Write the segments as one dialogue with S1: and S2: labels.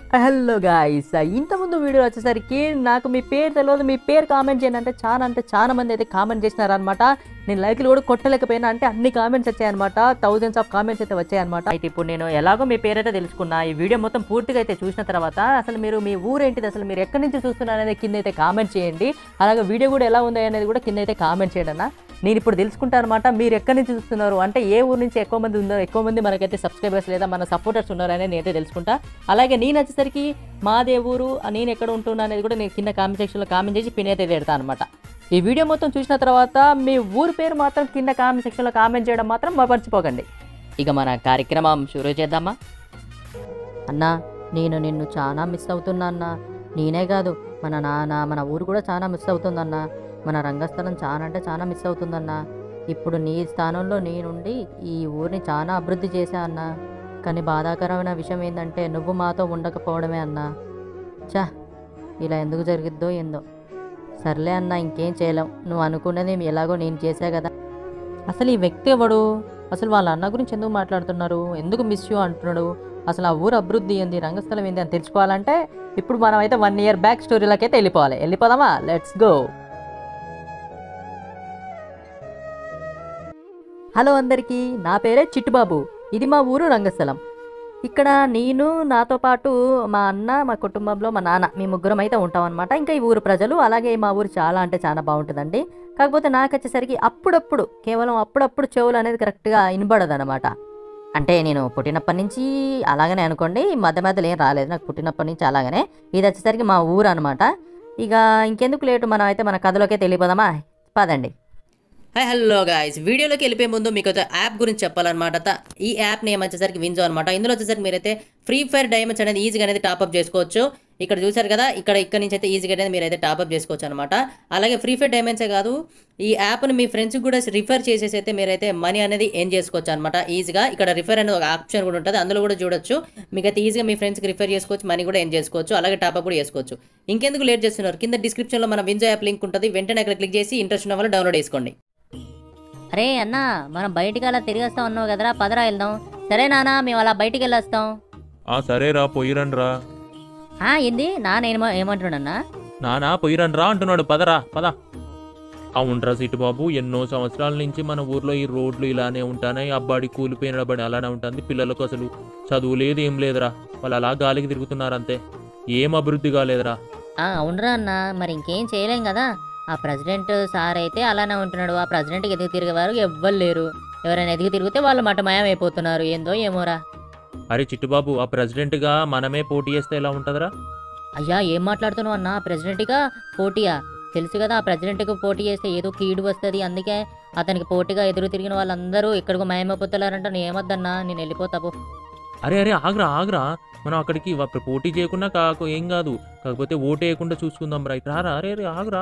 S1: Hello guys ఇంతకుముందు video వచ్చేసరికి నాకు మీ పేరు తెలియదు మీ పేరు కామెంట్ చేయండి అంటే చాలా అంటే చాలా మంది అయితే కామెంట్ చేసినారనమాట నేను లైక్లు కూడా కొట్టలేకపోయినా అంటే అన్ని కామెంట్స్ వచ్చాయన్నమాట థౌజండ్స్ ఆఫ్ కామెంట్స్ అయితే వచ్చాయన్నమాట అయితే ఇప్పుడు నేను ఎలాగో మీ పేరు అయితే తెలుసుకున్నా ఈ వీడియో మొత్తం పూర్తిగా అయితే చూసిన తర్వాత అసలు మీరు మీ ఊరేంటిది అసలు మీరు ఎక్కడి నుంచి చూస్తున్నారు అనేది కింద అయితే కామెంట్ చేయండి అలాగే వీడియో కూడా ఎలా ఉంది అనేది కూడా కింద అయితే కామెంట్ చేయండి అన్న నేను ఇప్పుడు తెలుసుకుంటాను అనమాట మీరు ఎక్కడి నుంచి చూస్తున్నారు అంటే ఏ ఊరు నుంచి ఎక్కువ మంది ఉన్నారు ఎక్కువ మంది మనకైతే సబ్స్క్రైబర్స్ లేదా మన సపోర్టర్స్ ఉన్నారు అనేది నేనైతే తెలుసుకుంటా అలాగే నేను వచ్చేసరికి మాదే ఊరు నేను ఎక్కడ ఉంటున్నా అనేది కూడా నేను కింద కామెంట్ సెక్షన్లో కామెంట్ చేసి పిన్ అయితే పెడతాను అనమాట ఈ వీడియో మొత్తం చూసిన తర్వాత మీ ఊరు పేరు మాత్రం కింద కామెంట్ సెక్షన్లో కామెంట్ చేయడం మాత్రం మర్చిపోకండి ఇక మన కార్యక్రమం షురూ చేద్దామా అన్నా నేను నిన్ను చాలా మిస్ అవుతున్నా అన్నా నేనే కాదు మన నాన్న మన ఊరు కూడా చాలా మిస్ అవుతుందన్నా మన రంగస్థలం చాలా అంటే చాలా మిస్ అవుతుందన్నా ఇప్పుడు నీ స్థానంలో నేనుండి ఈ ఊరిని చాలా అభివృద్ధి చేశా అన్నా కానీ బాధాకరమైన విషయం ఏంటంటే నువ్వు మాతో ఉండకపోవడమే అన్నా చా ఇలా ఎందుకు జరిగిద్దో ఏందో సర్లే అన్న ఇంకేం చేయలేం నువ్వు అనుకున్నది ఎలాగో నేను చేశా కదా అసలు ఈ వ్యక్తి ఎవడు అసలు వాళ్ళ అన్న గురించి ఎందుకు మాట్లాడుతున్నారు ఎందుకు మిస్ యూ అంటున్నాడు అసలు ఆ ఊరు అభివృద్ధి ఏంది రంగస్థలం ఏంది అని తెలుసుకోవాలంటే ఇప్పుడు మనం అయితే వన్ ఇయర్ బ్యాక్ స్టోరీలకి అయితే వెళ్ళిపోవాలి వెళ్ళిపోదామా లెట్స్ గో హలో అందరికీ నా పేరే చిట్టుబాబు ఇది మా ఊరు రంగస్థలం ఇక్కడ నేను నాతో పాటు మా అన్న మా కుటుంబంలో మా నాన్న మీ ముగ్గురం అయితే ఉంటాం అనమాట ఇంకా ఈ ఊరు ప్రజలు అలాగే మా ఊరు చాలా అంటే చాలా బాగుంటుందండి కాకపోతే నాకు వచ్చేసరికి అప్పుడప్పుడు కేవలం అప్పుడప్పుడు చెవులు అనేది కరెక్ట్గా వినబడదు అనమాట అంటే నేను పుట్టినప్పటి నుంచి అలాగనే అనుకోండి మధ్య మధ్యలో ఏం రాలేదు నాకు పుట్టినప్పటి నుంచి అలాగనే ఇది వచ్చేసరికి మా ఊరు అనమాట ఇక ఇంకెందుకు లేటు మనం అయితే మన కథలోకే తెలియపోదామా పదండి హాయ్ హలో గాయస్ వీడియోలోకి వెళ్ళిపోయే ముందు మీకు అయితే యాప్ గురించి చెప్పాలన్నమాట త- ఈ యాప్ నేమ్ వచ్చేసరికి వింజో అనమాట ఇందులో వచ్చేసరికి మీరైతే ఫ్రీ ఫైర్ డైమండ్స్ అనేది ఈజీగా అనేది టాప్అప్ చేసుకోవచ్చు ఇక్కడ చూసారు కదా ఇక్కడ ఇక్కడ నుంచి అయితే ఈజీగా అనేది మీరైతే టాప్అప్ చేసుకోవచ్చు అనమాట అలాగే ఫ్రీ ఫైర్ డైమండ్సే కాదు ఈ యాప్ని మీ ఫ్రెండ్స్కి కూడా రిఫర్ చేసేసి అయితే మీరైతే మనీ అనేది ఏం చేసుకోవచ్చు అనమాట ఈజీగా ఇక్కడ రిఫర్ అనేది ఒక ఆప్షన్ కూడా ఉంటుంది అందులో కూడా చూడొచ్చు మీకు అయితే ఈజీగా మీ ఫ్రెండ్స్కి రిఫర్ చేసుకోవచ్చు మనీ కూడా ఏం చేసుకోవచ్చు అలాగే టాప్అప్ కూడా చేసుకోవచ్చు ఇంకెందుకు లేట్ చేస్తున్నారు కింద డిస్క్రిప్షన్లో మన వింజో యాప్ లింక్ ఉంటుంది వెంటనే అక్కడ క్లిక్ చేసి ఇంట్రెస్ట్ ఉన్న వాళ్ళు డౌన్లోడ్ చేసుకోండి అరే అన్న మనం బయటికి అలా తిరిగి వస్తాం అన్నావు కదరా పదరా వెళ్దాం సరే నాన్న మేము అలా బయటికి వెళ్ళొస్తాం
S2: ఆ సరేరా పొయ్యిరండ్రా
S1: ఆ, ఏంది నాన్న ఏమో ఏమంటున్నాడన్నా
S2: నానా పొయ్యిరండ్రా అంటున్నాడు పదరా పద అవునరా సిటు బాబు ఎన్నో సంవత్సరాల నుంచి మన ఊర్లో ఈ రోడ్లు ఇలానే ఉంటాయి అబ్బాడి కూలిపోయిన బడి అలానే ఉంటుంది పిల్లలకు అసలు చదువు లేదు ఏం లేదురా వాళ్ళు అలా గాలికి తిరుగుతున్నారు అంతే ఏం అభివృద్ధి కాలేదురా
S1: ఆ, అవునరా అన్న మరి ఇంకేం చేయలేం కదా ఆ ప్రెసిడెంట్ సార్ అయితే అలానే ఉంటున్నాడు ఆ ప్రెసిడెంట్కి ఎదుగు తిరిగేవారు ఎవ్వరు లేరు ఎవరైనా ఎదుగు తిరిగితే వాళ్ళు మటమయం అయిపోతున్నారు ఏందో ఏమోరా
S2: అరే చిట్టుబాబు ఆ ప్రెసిడెంట్గా మనమే పోటీ చేస్తే ఎలా ఉంటుందిరా
S1: అయ్యా ఏం మాట్లాడుతున్నావు అన్న ప్రెసిడెంట్గా పోటీయా తెలుసు కదా ఆ ప్రెసిడెంట్కి పోటీ చేస్తే ఏదో కీడు వస్తుంది అందుకే అతనికి పోటీగా ఎదురు తిరిగిన వాళ్ళందరూ ఎక్కడికో మాయమైపోతున్నారంట నేను ఏమొద్దన్నా నేను వెళ్ళిపోతాపు
S2: అరే అరే ఆగ్రా ఆగ్రా మనం అక్కడికి వ- పోటీ చేయకుండా కాకు ఏం కాదు కాకపోతే ఓటు వేయకుండా చూసుకుందాం రా ఇక్కడ రారా అరే అరే ఆగ్రా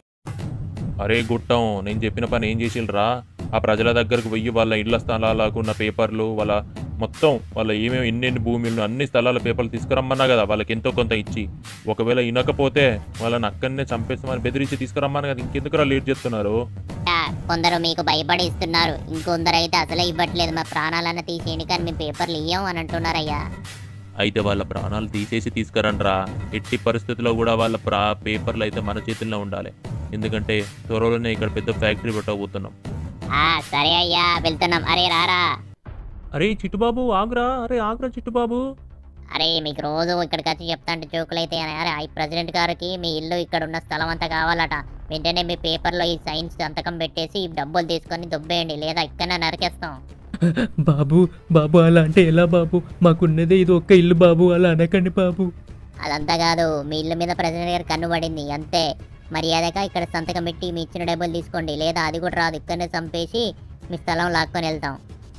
S2: అరే గుట్టం నేను చెప్పిన పని ఏం చేసిల్రా ఆ ప్రజల దగ్గరకు పోయి వాళ్ళ ఇళ్ల స్థలాలకు ఉన్న పేపర్లు వాళ్ళ మొత్తం వాళ్ళ ఏమేమి ఎన్నెన్ని భూములు అన్ని స్థలాల పేపర్లు తీసుకురమ్మన్నా కదా వాళ్ళకి ఎంతో కొంత ఇచ్చి ఒకవేళ ఇనకపోతే వాళ్ళని అక్కడనే చంపేస్తామని బెదిరించి తీసుకురమ్మన్నా కదా ఇంకెందుకురా లేట్ చేస్తున్నారు
S3: ఆ, కొందరు మీకు భయపడి ఇస్తున్నారు ఇంకొందరు అయితే అసలే ఇవ్వట్లేదు మా ప్రాణాలన్న తీసేయండి కానీ మీ పేపర్లు ఇయ్యం అని అంటున్నారయ్యా
S2: అయితే వాళ్ళ ప్రాణాలు తీసేసి తీసుకురండ్రా ఎట్టి పరిస్థితుల్లో కూడా వాళ్ళ ప్రా పేపర్లు అయితే మన చేతుల్లో ఉండాలి ఎందుకంటే త్వరలోనే ఇక్కడ పెద్ద ఫ్యాక్టరీ పెట్టబోతున్నాం
S3: ఆ, సరే అయ్యా వెళ్తున్నాం అరే రారా
S2: అరే చిట్టుబాబు ఆగ్రా అరే ఆగ్రా చిట్టుబాబు
S3: అరే మీకు రోజు ఇక్కడికి వచ్చి చెప్తాంటే జోకులు అయితే అరే ఈ ప్రెసిడెంట్ గారికి మీ ఇల్లు ఇక్కడ ఉన్న స్థలం అంతా కావాలట వెంటనే మీ పేపర్లో ఈ సైన్స్ సంతకం పెట్టేసి ఈ డబ్బులు తీసుకొని దుబ్బేయండి లేదా ఇక్కడనే నరికేస్తాం
S4: బాబు బాబు అలా అంటే ఎలా బాబు మాకున్నదే ఇది ఒక్క ఇల్లు బాబు అలా అనకండి బాబు
S3: అదంతా కాదు మీ ఇల్లు మీద ప్రెసిడెంట్ గారు కన్ను పడింది అంతే మర్యాదగా ఇక్కడ సంతకం పెట్టి మీ ఇచ్చిన డబ్బులు తీసుకోండి లేదా అది కూడా రాదు ఇక్కడనే చంపేసి మీ స్థలం లాక్కొని వెళ్తాం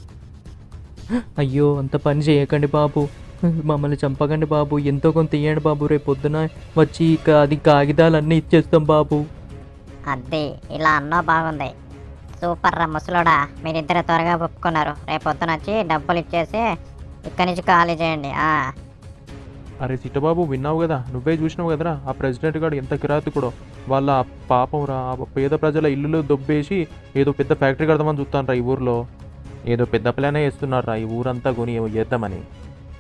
S4: అయ్యో అంత పని చేయకండి బాబు మమ్మల్ని చంపకండి బాబు ఎంతో కొంత ఇయ్యండి బాబు రేపు పొద్దున వచ్చి ఇక అది కాగితాలన్నీ ఇచ్చేస్తాం బాబు
S3: అద్దె ఇలా అన్నా బాగుంది సూపర్ రా ముసలోడా మీరిద్దరు త్వరగా ఒప్పుకున్నారు రేపు పొద్దున వచ్చి డబ్బులు ఇచ్చేసి ఇక్కడి నుంచి ఖాళీ చేయండి ఆ.
S2: అరే చిట్టబాబు విన్నావు కదా నువ్వే చూసినావు కదరా ఆ ప్రెసిడెంట్ గారు ఎంత కిరాతకుడో వాళ్ళ పాపం రా ఆ పేద ప్రజల ఇల్లులు దొబ్బేసి ఏదో పెద్ద ఫ్యాక్టరీ కడదామని చూస్తాను రా ఈ ఊర్లో ఏదో పెద్ద ప్లానే వేస్తున్నారా ఈ ఊరంతా కొని ఏమో చేద్దామని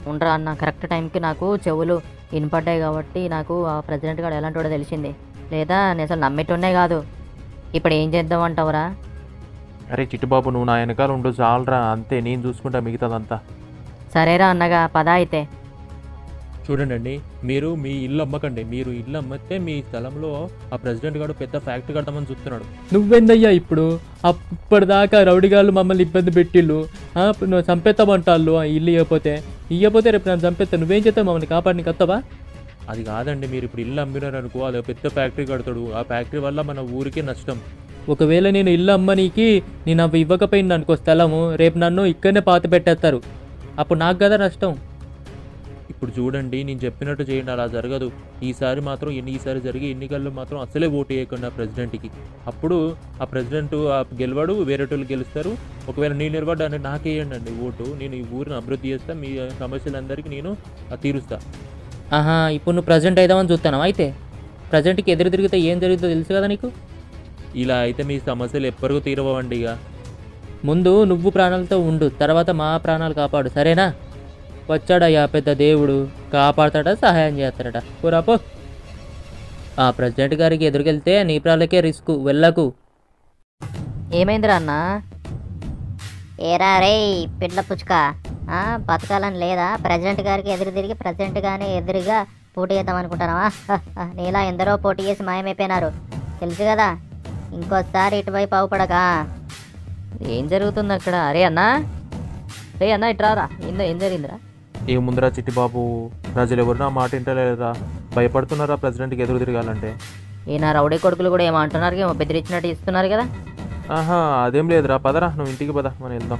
S1: ఉండరా అన్న కరెక్ట్ టైంకి నాకు చెవులు వినపడ్డాయి కాబట్టి నాకు ఆ ప్రెసిడెంట్ గారు ఎలాంటి వాడో తెలిసింది లేదా నేను అసలు నమ్మేటోనే కాదు ఇప్పుడు ఏం చేద్దాం అంటావురా
S2: అరే చిట్టుబాబు నువ్వు నా వెనకాల ఉండు చాలరా అంతే నేను చూసుకుంటా మిగతాదంతా
S1: సరేరా అన్నగా పద అయితే
S2: చూడండి మీరు మీ ఇల్లు అమ్మకండి మీరు ఇల్లు అమ్మితే మీ స్థలంలో ఆ ప్రెసిడెంట్ గారు పెద్ద ఫ్యాక్టరీ కడతామని చూస్తున్నాడు
S4: నువ్వెందయ్యా ఇప్పుడు అప్పటిదాకా రౌడిగాళ్ళు మమ్మల్ని ఇబ్బంది పెట్టిళ్ళు ఆ, ఇప్పుడు నువ్వు చంపేస్తామంటాళ్ళు ఆ ఇల్లు ఇవ్వకపోతే ఇవ్వకపోతే రేపు నన్ను చంపేస్తా నువ్వేం చేస్తావు మమ్మల్ని కాపాడిని కత్తవా
S2: అది కాదండి మీరు ఇప్పుడు ఇల్లు అమ్మినారు అనుకో అది ఒక పెద్ద ఫ్యాక్టరీ కడతాడు ఆ ఫ్యాక్టరీ వల్ల మన ఊరికే నష్టం
S4: ఒకవేళ నేను ఇల్లు అమ్మనీకి నేను అవి ఇవ్వకపోయింది అనుకో స్థలము రేపు నన్ను ఇక్కడనే పాత పెట్టేస్తారు అప్పుడు నాకు కదా నష్టం
S2: ఇప్పుడు చూడండి నేను చెప్పినట్టు చేయండి అలా జరగదు ఈసారి మాత్రం ఎన్ని ఈసారి జరిగే ఎన్నికల్లో మాత్రం అసలే ఓటు వేయకుండా ప్రెసిడెంట్కి అప్పుడు ఆ ప్రెసిడెంట్ ఆ గెలవాడు వేరేటోళ్ళు గెలుస్తారు ఒకవేళ నేను నిలబడ్డా నాకేయండి అండి ఓటు నేను ఈ ఊరిని అభివృద్ధి చేస్తా మీ సమస్యలందరికీ నేను ఆ తీరుస్తా
S4: ఆహా ఇప్పుడు నువ్వు ప్రజెంట్ అయిదామని చూస్తాను అయితే ప్రజెంట్కి ఎదురు తిరిగితే ఏం జరుగుతుందో తెలుసు కదా నీకు
S2: ఇలా అయితే మీ సమస్యలు ఎప్పటికూ తీరవండి ఇక
S4: ముందు నువ్వు ప్రాణాలతో ఉండు తర్వాత మా ప్రాణాలు కాపాడు సరేనా వచ్చాడయ్యా పెద్ద దేవుడు కాపాడతాడా సహాయం చేస్తాడట కూరాపో ఆ ప్రెసిడెంట్ గారికి ఎదురుకెళ్తే నీ ప్రాణాలకే రిస్క్ వెళ్ళకు
S1: ఏమైందిరా అన్న
S3: ఏరా రే పిల్ల పుచ్చుక ఆ, బతకాలని లేదా ప్రెసిడెంట్ గారికి ఎదురు తిరిగి ప్రెసిడెంట్ గానే ఎదురుగా పోటీ చేద్దాం అనుకుంటున్నావా హ, హ, నీలా ఎందరో పోటీ చేసి మాయమైపోయినారు తెలుసు కదా ఇంకోసారి ఇటువైపు అవుపడక
S1: ఏం జరుగుతుంది అక్కడ అరే అన్నా రే అన్న ఇట్రారా ఏందో ఏం జరిగిందిరా
S2: ఏ ముందరా చిట్టిబాబు ప్రజలు ఎవరు నా మాట వింటలేరా భయపడుతున్నారా ప్రెసిడెంట్కి ఎదురు తిరగాలంటే
S1: ఈయన రౌడీ కొడుకులు కూడా ఏమంటున్నారు ఏమో బెదిరించినట్టు ఇస్తున్నారు కదా
S2: ఆహా అదేం లేదురా పదరా నువ్వు ఇంటికి పద మనం వెళ్దాం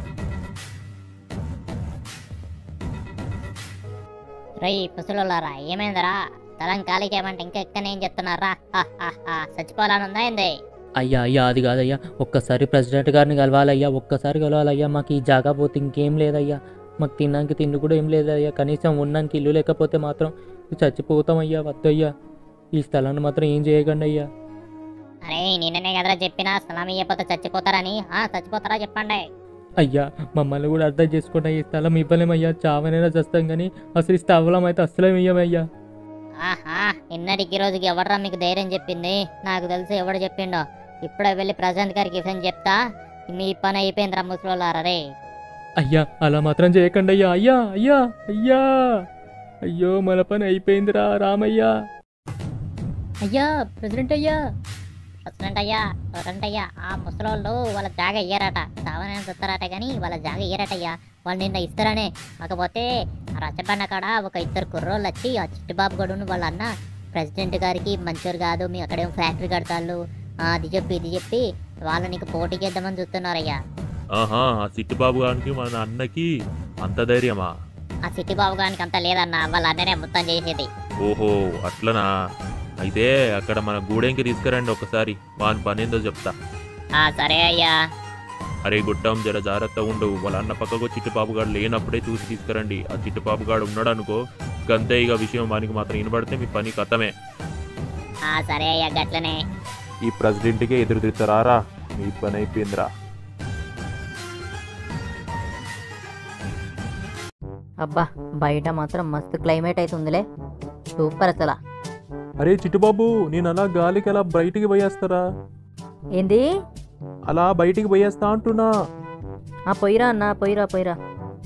S3: రై పుసులారా ఏమైందిరా తలం ఖాళీకి ఏమంటే ఇంకా ఎక్కనే ఏం చెప్తున్నారా హ, హ, హ, చచ్చిపోవాలని ఉందా ఏంది
S4: అయ్యా అయ్యా అది కాదయ్యా ఒక్కసారి ప్రెసిడెంట్ గారిని కలవాలయ్యా ఒక్కసారి కలవాలయ్యా మాకు ఈ జాగా పోతే ఇంకేం లేదయ్యా మాకు తినడానికి తిండి కూడా ఏం లేదయ్యా కనీసం ఉన్నానికి ఇల్లు లేకపోతే మాత్రం చచ్చిపోతామయ్యా వద్దయ్యా ఈ స్థలాన్ని మాత్రం ఏం చేయకండి అయ్యా
S3: అరే నిన్ననే కదరా చెప్పినా స్థలం ఇయ్యపోతే చచ్చిపోతారని ఆ చచ్చిపోతారా చెప్పండి
S4: అయ్యా మమ్మల్ని కూడా అర్థం చేసుకుంటా ఈ స్థలం ఇవ్వలేమయ్యా చావనైనా చేస్తాం కానీ అసలు ఈ స్థలం అయితే అసలే ఇయ్యమయ్యా
S3: ఆహా నిన్నటికి ఈ రోజుకి ఎవర్రా మీకు ధైర్యం చెప్పింది నాకు తెలిసి ఎవడు చెప్పిండో ఇప్పుడే వెళ్ళి ప్రశాంత్ గారికి ఇఫెన్ చెప్తా మీ పని అయిపోయిందిరా ముసలోళ్ళారా రే
S4: అయ్యా అలా మాత్రం చేయకండి అయ్యా అయ్యా అయ్యా అయ్యా అయ్యో మన పని అయిపోయిందిరా రామయ్యా
S1: అయ్యా ప్రెసిడెంట్ అయ్యా
S3: ప్రెసిడెంట్ అయ్యా ప్రెసిడెంట్ అయ్యా ఆ ముసలోళ్ళు వాళ్ళ జాగ ఇయ్యరట సావనైనా చూస్తారట కానీ వాళ్ళ జాగ ఇయ్యరటయ్యా వాళ్ళు నిన్న ఇస్తారనే కాకపోతే ఆ రచ్చబండ కాడ ఒక ఇద్దరు కుర్రోళ్ళు వచ్చి ఆ చిట్టుబాబు గడును వాళ్ళ అన్న ప్రెసిడెంట్ గారికి మంచోరు కాదు మీ అక్కడేమో ఫ్యాక్టరీ కడతాళ్ళు ఆ, అది చెప్పి ఇది చెప్పి వాళ్ళు నీకు పోటీ చేద్దామని చూస్తున్నారయ్యా
S2: ఆహా ఆ చిట్టుబాబు గారికి మన అన్నకి అంత ధైర్యమా
S3: ఆ చిట్టిబాబు గారికి అంత లేదన్న వాళ్ళ అన్ననే మొత్తం చేసేది
S2: ఓహో అట్లనా అయితే అక్కడ మన గూడెంకి తీసుకురండి ఒకసారి వాని పని ఏందో చెప్తా
S3: ఆ సరే అయ్యా
S2: అరే గుట్టం జర జాగ్రత్త ఉండు వాళ్ళ అన్న పక్కకు చిట్టుబాబు గాడు లేనప్పుడే చూసి తీసుకురండి ఆ చిట్టుబాబు గాడు ఉన్నాడు అనుకో గంతే ఇక విషయం వానికి మాత్రం వినబడితే మీ పని కథమే
S3: ఆ సరే అయ్యా గట్లనే
S2: ఈ ప్రెసిడెంట్కే ఎదురు తిరుగుతారా మీ పని అయిపోయిందిరా
S1: అబ్బా బయట మాత్రం మస్తు క్లైమేట్ అవుతుందిలే సూపర్ అసలు
S2: అరే చిట్టుబాబు నేను అలా గాలికి అలా బయటికి పోయేస్తారా
S1: ఏంది
S2: అలా బయటికి పోయేస్తా అంటున్నా
S1: ఆ పోయిరా అన్న పోయిరా పోయిరా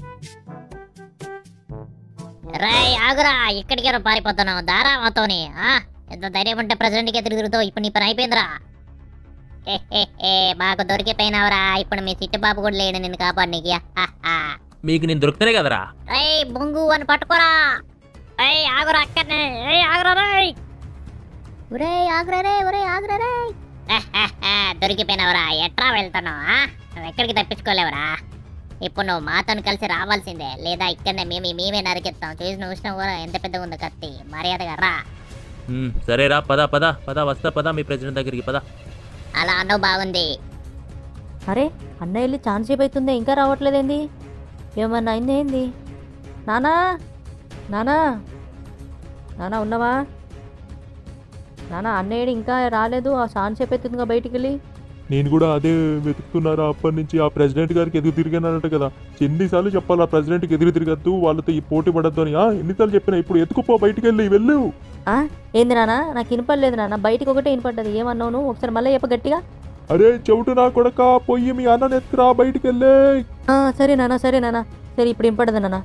S3: రేయ్ ఆగురా ఇక్కడికి పారిపోతున్నావు దారా మాతోని ఆ ఎంత ధైర్యం ఉంటే ప్రెసిడెంట్కి ఎదురు తిరుగుతావు ఇప్పుడు నీ పని అయిపోయిందిరా ఏ, ఏ, ఏ, మాకు దొరికిపోయినావురా ఇప్పుడు మీ చిట్టుబాబు కూడా లేడు నిన్ను కాపాడనీకి
S2: మీకు నేను దొరుకుతానే కదరా
S3: రేయ్ బొంగు అని పట్టుకోరా ఏయ్ ఆగురా అక్కడనే ఏయ్ ఆగురా రేయ్ ఒరే ఆగురా రే ఒరే ఆగురా రే దొరికిపోయినావురా ఎట్రా వెళ్తున్నావు ఆ? నువ్వు ఎక్కడికి తప్పించుకోలేవురా ఇప్పుడు నువ్వు మాతో కలిసి రావాల్సిందే లేదా ఇక్కడనే మేము మేమే నరికిస్తాం చూసి నువ్వు చూసినావు కూడా ఎంత పెద్దగా ఉందో కత్తి మర్యాదగా రా
S2: ఉమ్, సరేరా పద పద పద వస్తా పద మీ ప్రెసిడెంట్ దగ్గరికి పద
S3: అలా అన్నో బాగుంది
S1: అరే అన్న వెళ్ళి ఛాన్స్ సేపు అవుతుంది ఇంకా రావట్లేదేంది ఏమన్నా అయింది ఏంది నానా నానా నానా ఉన్నావా నానా అన్నయ్యడు ఇంకా రాలేదు ఆ ఛాన్స్ సేపు అవుతుందిగా బయటికి వెళ్ళి
S2: నేను కూడా అదే వెతుకుతున్నారా అప్పటి నుంచి ఆ ప్రెసిడెంట్ గారికి ఎదురు తిరిగానంట కదా ఎన్నిసార్లు చెప్పాలి ఆ ప్రెసిడెంట్కి ఎదురు తిరగద్దు వాళ్ళతో ఈ పోటీ పడద్దు అని ఆ, ఎన్నిసార్లు చెప్పినా ఇప్పుడు ఎత్తుకుపో బయటికి వెళ్ళి వెళ్ళు
S1: ఏంది నాన్న నాకు వినపడలేదు నాన్న బయటికి ఒకటే వినపడ్డది ఏమన్నావు నువ్వు ఒకసారి మళ్ళీ చెప్ప గట్టిగా
S2: అరే చెవిటి నా కొడక పొయ్యి మీ అన్నని ఎత్తుకురా బయటికి వెళ్ళే
S1: ఆ, సరే నాన్న సరే నాన్న సరే ఇప్పుడు వినపడదు నాన్న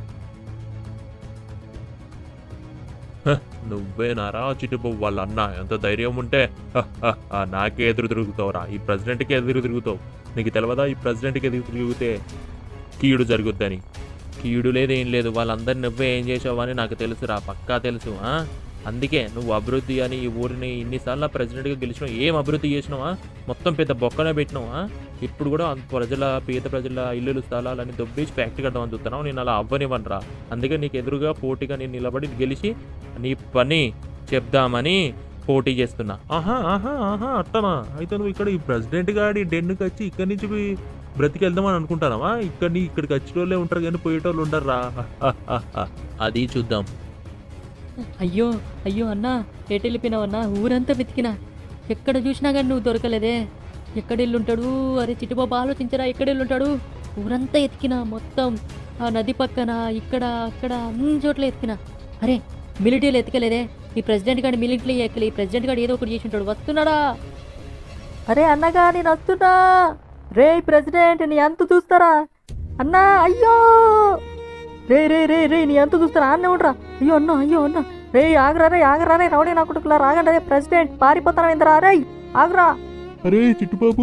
S2: నువ్వేనారా చిట్టుబాబు వాళ్ళ అన్న ఎంత ధైర్యం ఉంటే హ, హ, హ, నాకే ఎదురు తిరుగుతావురా ఈ ప్రెసిడెంట్కి ఎదురు తిరుగుతావు నీకు తెలియదా ఈ ప్రెసిడెంట్కి ఎదురు తిరిగితే కీడు జరుగుద్దని కీడు లేదు ఏం లేదు వాళ్ళందరిని నువ్వే ఏం చేసావు అని నాకు తెలుసురా పక్కా తెలుసు ఆ? అందుకే నువ్వు అభివృద్ధి అని ఈ ఊరిని ఇన్నిసార్లు ప్రెసిడెంట్గా గెలిచినావు ఏం అభివృద్ధి చేసినావా మొత్తం పెద్ద బొక్కనే పెట్టినావా ఇప్పుడు కూడా అంత ప్రజల పేద ప్రజల ఇల్లులు స్థలాలని దొబ్బేసి ఫ్యాక్టరీ కట్టమని చూస్తున్నావు నేను అలా అవ్వనివ్వనరా అందుకే నీకు ఎదురుగా పోటీగా నేను నిలబడి గెలిచి నీ పని చెప్దామని పోటీ చేస్తున్నా ఆహా ఆహా ఆహా అట్టమా అయితే నువ్వు ఇక్కడ ఈ ప్రెసిడెంట్ గాడి డెన్నుకి వచ్చి ఇక్కడి నుంచి పోయి బ్రతికి వెళ్దామని అనుకుంటానవా ఇక్కడి ఇక్కడికి వచ్చిన వాళ్ళే ఉంటారు కానీ పోయేటోళ్ళు ఉండర్రా అది చూద్దాం
S1: అయ్యో అయ్యో అన్నా ఎటు వెళ్ళిపోయినావన్నా ఊరంతా వెతికినా ఎక్కడ చూసినా కానీ నువ్వు దొరకలేదే ఎక్కడ ఉంటాడు అరే చిట్టుబాబు ఆలోచించరా ఎక్కడ ఉంటాడు ఊరంతా ఎతికినా మొత్తం ఆ నది పక్కన ఇక్కడ అక్కడ అన్ని చోట్ల ఎతికినా అరే మిలిటరీలో ఎతకలేదే ఈ ప్రెసిడెంట్ గారి మిలిటరీ ఎక్కలే ఈ ప్రెసిడెంట్ గారు ఏదో ఒకటి చేసి ఉంటాడు వస్తున్నాడా అరే అన్నగా నేను వస్తున్నా రే ప్రెసిడెంట్ నీ అంత చూస్తారా అన్నా అయ్యో రే రే రే రే నీ అంత చూస్తారా అన్న ఉండరా అయ్యో అన్న అయ్యో అన్న రే ఆగరా రే ఆగరా రే రౌడీ నా కొడుకులా రాగండి రే ప్రెసిడెంట్ పారిపోతారా ఇంద్రా రే ఆగరా
S2: అరే చిట్టుబాబు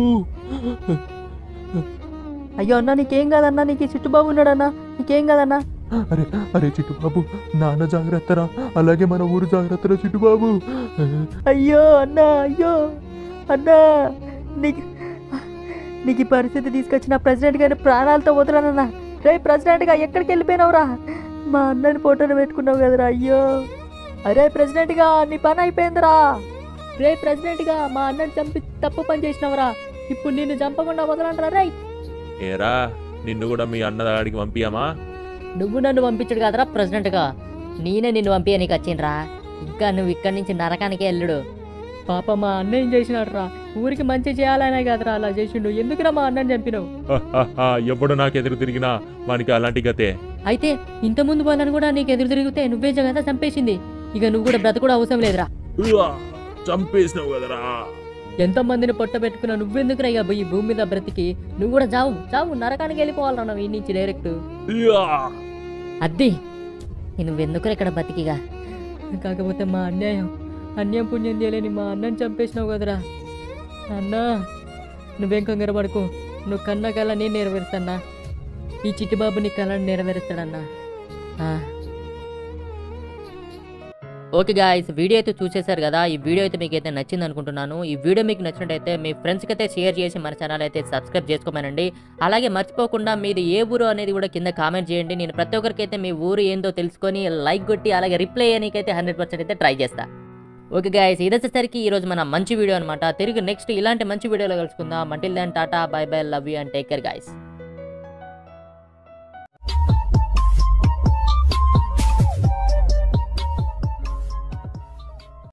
S1: అయ్యో అన్న నీకేం కాదన్నా నీకు ఈ చిట్టుబాబు ఉన్నాడన్నా నీకేం కాదన్నా
S2: అరే అరే చిట్టుబాబు నాన్న జాగ్రత్తరా అలాగే మన ఊరు జాగ్రత్తరా చిట్టుబాబు
S1: అయ్యో అన్న అయ్యో అన్నా నీకు నీకు ఈ పరిస్థితి తీసుకొచ్చిన ప్రెసిడెంట్ గారి ప్రాణాలతో వదలనన్నా రే ప్రెసిడెంట్గా ఎక్కడికి వెళ్ళిపోయినావురా మా అన్నని ఫోటోని పెట్టుకున్నావు కదరా అయ్యో అరే ప్రెసిడెంట్గా నీ పని అయిపోయిందిరా రే ప్రెసిడెంట్గా మా అన్నని చంపి తప్పు పని చేసినావురా ఇప్పుడు నిన్ను చంపకుండా వదలంటారా రే
S2: ఏరా నిన్ను కూడా మీ అన్న దగ్గరికి పంపియమా
S1: నువ్వు నన్ను పంపించడు కదరా ప్రెసిడెంట్గా నేనే నిన్ను పంపించనీకి వచ్చిండ్రా ఇంకా నువ్వు ఇక్కడి నుంచి నరకానికి వెళ్ళుడు పాప మా అన్న ఏం చేసినాడు రా ఊరికి మంచి చేయాలనే కదరా అలా చేసిండు ఎందుకురా మా అన్నని చంపినావు
S2: ఎప్పుడు నాకు ఎదురు తిరిగినా వానికి అలాంటి గతే
S1: అయితే ఇంతకుముందు వాళ్ళని కూడా నీకు ఎదురు తిరిగితే నువ్వే కదా చంపేసింది ఇక నువ్వు కూడా బ్రతకూడ అవసరం లేదురా
S2: ఉవ్వా, చంపేసినావు కదరా
S1: ఎంతమందిని పొట్ట పెట్టుకున్నా నువ్వెందుకురా ఇక ఈ భూమి మీద బ్రతికి నువ్వు కూడా చావు చావు నరకానికి వెళ్ళిపోవాలరా నువ్వు ఈ నుంచి డైరెక్ట్
S2: ఉవ్వా.
S1: అద్ది నువ్వెందుకురా ఇక్కడ బతికిగా కాకపోతే మా అన్యాయం అన్యాయం పుణ్యం చేయలేని మా అన్నని చంపేసినావు కదరా అన్నా నువ్వేం కంగారు పడుకో నువ్వు కన్న కళ నేను నెరవేరుస్తానా ఈ చిట్టిబాబు నీ కళను నెరవేరుస్తాడన్నా ఆ. ఓకే గాయస్ వీడియో అయితే చూసేశారు కదా ఈ వీడియో అయితే మీకు అయితే నచ్చింది అనుకుంటున్నాను ఈ వీడియో మీకు నచ్చినట్టయితే మీ ఫ్రెండ్స్కి అయితే షేర్ చేసి మన ఛానల్ అయితే సబ్స్క్రైబ్ చేసుకోమనండి అలాగే మర్చిపోకుండా మీది ఏ ఊరు అనేది కూడా కింద కామెంట్ చేయండి నేను ప్రతి ఒక్కరికి అయితే మీ ఊరు ఏందో తెలుసుకొని లైక్ కొట్టి అలాగే రిప్లై చేయడానికైతే హండ్రెడ్ పర్సెంట్ అయితే ట్రై చేస్తా ఓకే గాయస్ ఇదొచ్చేసరికి ఈ రోజు మన మంచి వీడియో అనమాట తిరిగి నెక్స్ట్ ఇలాంటి మంచి వీడియోలో కలుసుకుందాం until then tata bye bye love you and take care guys